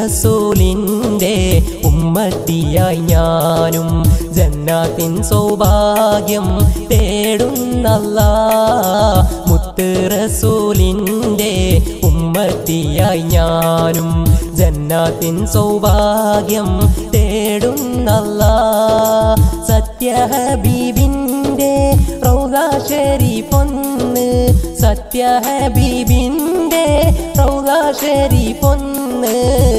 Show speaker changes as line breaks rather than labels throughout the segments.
റസൂലിൻ്റെ ഉമ്മത്തിയായി ഞാനും ജന്നാത്തിൻ സൗഭാഗ്യം തേടുന്നല്ല മുത്ത് റസൂലിൻ്റെ ഉമ്മത്തിയായി ഞാനും ജന്നാത്തിൻ സൗഭാഗ്യം തേടുന്നല്ല സത്യഹബീബിൻ്റെ റൗദാശരി പൊന്ന് സത്യഹബീബിൻ്റെ റൗദാശരി പൊന്ന്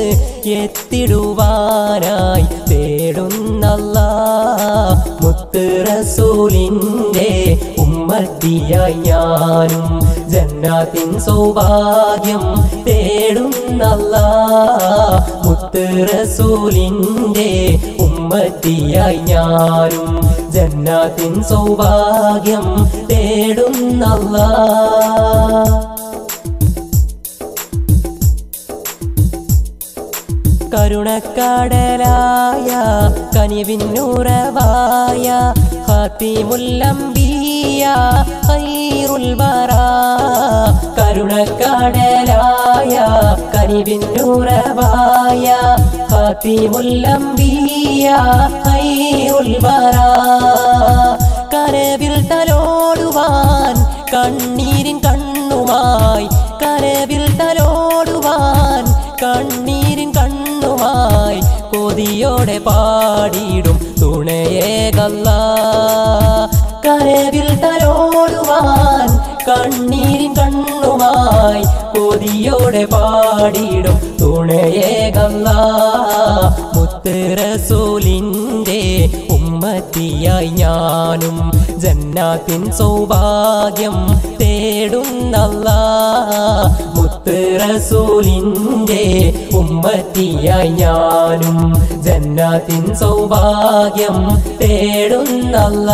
എത്തിടുവാനായി തേടുന്നല്ല മുത്ത് റസൂലിൻ്റെ ഉമ്മത്തിയായി ഞാനും ജന്നാത്തിൻ സൗഭാഗ്യം തേടുന്നല്ല മുത്ത് റസൂലിൻ്റെ ഉമ്മത്തിയായി ഞാനും ജന്നാത്തിൻ സൗഭാഗ്യം തേടുന്നല്ല കരുണക്കടലായ കനിവിന്നുറവായ ഖാത്തിമുല്ലംബിയ ഖൈറുൽ വറ കരുണക്കടലായ കനിവിന്നുറവായ ഖാത്തിമുല്ലംബിയ ഖൈറുൽ വറ കരവിൽ തലോടുവാൻ കണ്ണീരിൻ കണ്ണുമായി കരവിൽ തലോടുവാൻ കണ്ണീരിൻ കണ്ണുമായി കൊതിയോടെ പാടിയിടും തുണയേകല്ല കരവിൽ തലോടുവാൻ കണ്ണീരിൻ കണ്ണുമായി കൊതിയോടെ പാടിയിടും തുണയേകല്ല മുത്ത് റസൂലിൻ്റെ ഉമ്മത്തിയായി ഞാനും ജന്നാത്തിൻ സൗഭാഗ്യം തേടുന്നല്ല മുത്ത് റസൂലിൻ്റെ ഉമ്മത്തിയായി ഞാനും ജന്നാത്തിൻ സൗഭാഗ്യം തേടുന്നല്ല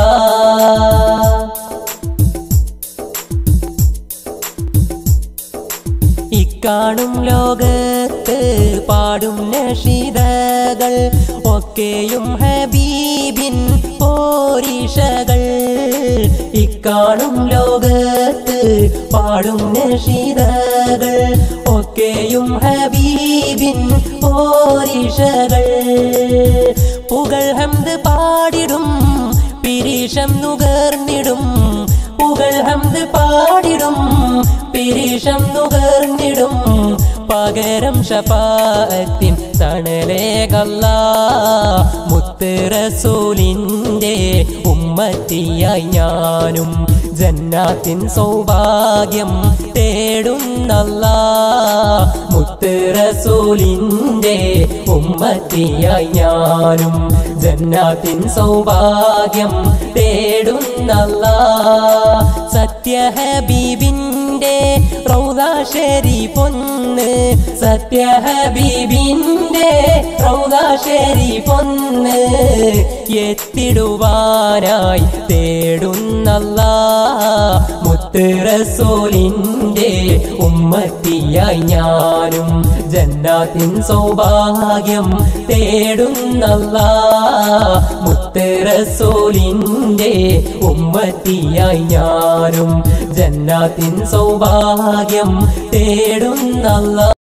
ഇക്കാണും ലോകത്ത് പാടും നഷിതകൾ ഒക്കെയും ഹബീബിൻ പോരിഷകൾ ഇക്കാണും ലോകത്ത് പാടും നഷിതകൾ ഒക്കെയും ഹബീബിൻ പോരിഷകൾ പുകൾ ഹംദ് പാടിടും പിരീഷം നുകർന്നിടും പുകൾ ഹംദ് പാടിടും പിരീഷം നുകർന്നിടും പകരം ഷപാത്തിൻ തണലേകല്ല മുത്ത് റസൂലിൻ്റെ ഉമ്മത്തിയായി ഞാനും ജന്നാത്തിൻ സൗഭാഗ്യം തേടുന്നല്ല മുത്ത് റസൂലിൻ്റെ ഉമ്മത്തിയായി ഞാനും ജന്നാത്തിൻ സൗഭാഗ്യം തേടുന്നല്ല സത്യഹബീബിൻ്റെ റൗദാശരി പൊന്ന് സത്യഹബീബിൻ്റെ റൗദാശരി പൊന്ന് എത്തിടുവാനായി തേടുന്നല്ല മുത്ത് റസൂലിൻ്റെ ഉമ്മത്തിയായി ഞാനും ജന്നാത്തിൻ സൗഭാഗ്യം തേടുന്നല്ല മുത്ത് റസൂലിൻ്റെ ഉമ്മത്തിയായി ഞാനും ജന്നാത്തിൻ സൗഭാഗ്യം തേടുന്നല്ല